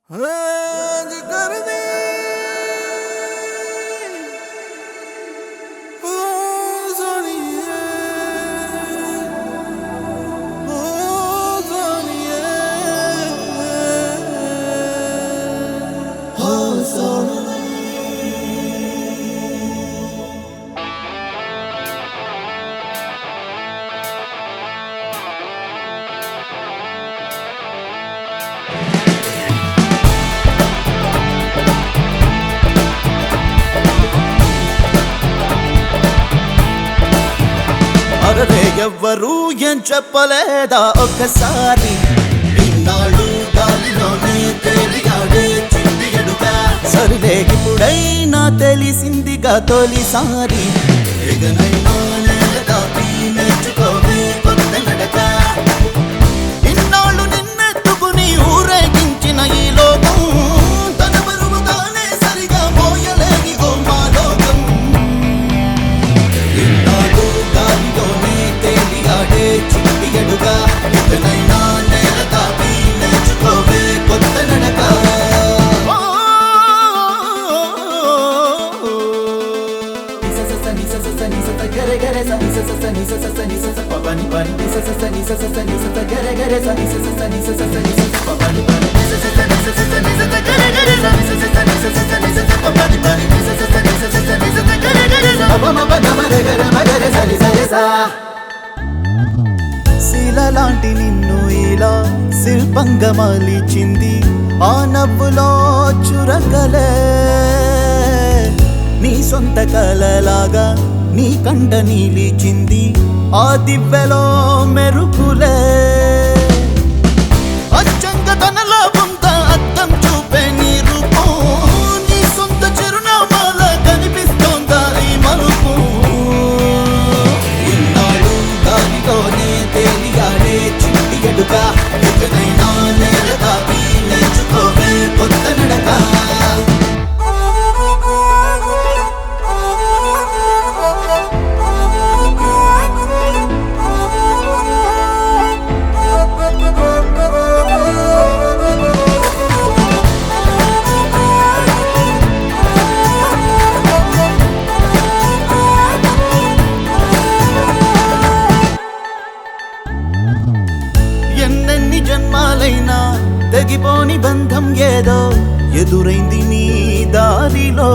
आज कर दे ओ सोनिए ओ सोनिए ओ सोनिए అరరే ఎవ్వరూ ఏం చెప్పలేదా ఒక్కసారి ఇన్నాళ్ళు గాలిలోనే తేలియాడే చిన్ని ఎడుక సరిలే ఇప్పుడైనా తెలిసిందిగా తొలిసారి ఇకనైనా నేల దాటి నేర్చుకోవే కొత్త నడక ఇన్నాళ్ళు నిన్నెత్తుకుని ఊరేగించిన ఈ లోకం తన బరువు తానే సరిగా మోయలేని మా లోకం ఇన్నాళ్ళు గాలిలోనే తేలియాడే చిట్టి ఎడుగా ఇకనైనా నేల తాకి నేర్చుకోవే కొత్త నడక శిల లాంటి నిన్ను ఇలా శిల్పంగా మలిచింది ఆ నవ్వులో చురకలే నీ సొంత కలలాగా నీ కంట నీలిచింది ఆ దివ్యలో మెరుపులే అచ్చంగా తనలా ఉంద అద్దం చూపే నీ రూపం నీ సొంత చిరునామాల కనిపిస్తోందా ఈ మలుపు ఇన్నాళ్ళు గాలిలోనే తేలియాడే చిట్టి ఎడుక ఇకనైనా నేల తాకి నేర్చుకోవే కొత్త నడక ఎన్నెన్ని జన్మాలైనా తెగిపోని బంధం ఏదో ఎదురైంది నీ దారిలో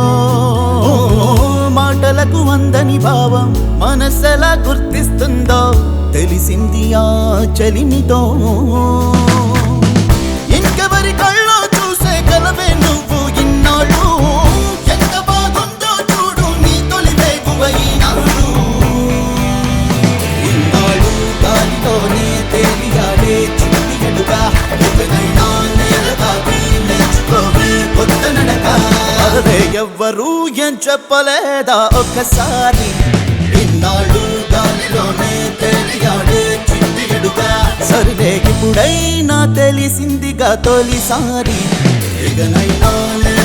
మాటలకు అందని భావం మనసెలా గుర్తిస్తుందో తెలిసింది ఆ చలిమితో ఇంకెవరి కళ్ళో చూసే కలవే నువ్వు ఇన్నాళ్ళు ఎంత బాగుందో చూడు నీ తొలి వేగువైనాడు ఇన్నాళ్ళు గాలిలోనే తేలియాడే చిట్టి ఎడుక ఇకనైనా నేల తాకి నేర్చుకోవే కొత్త నడక అరే ఎవ్వరూ ఏం చెప్పలేదా ఒక్కసారి ఇన్నాళ్ళు గాలిలోనే తేలియాడే చిట్టి ఎడుక సరిలే ఇప్పుడైనా తెలిసిందిగా తొలిసారి ఇకనైనా నేల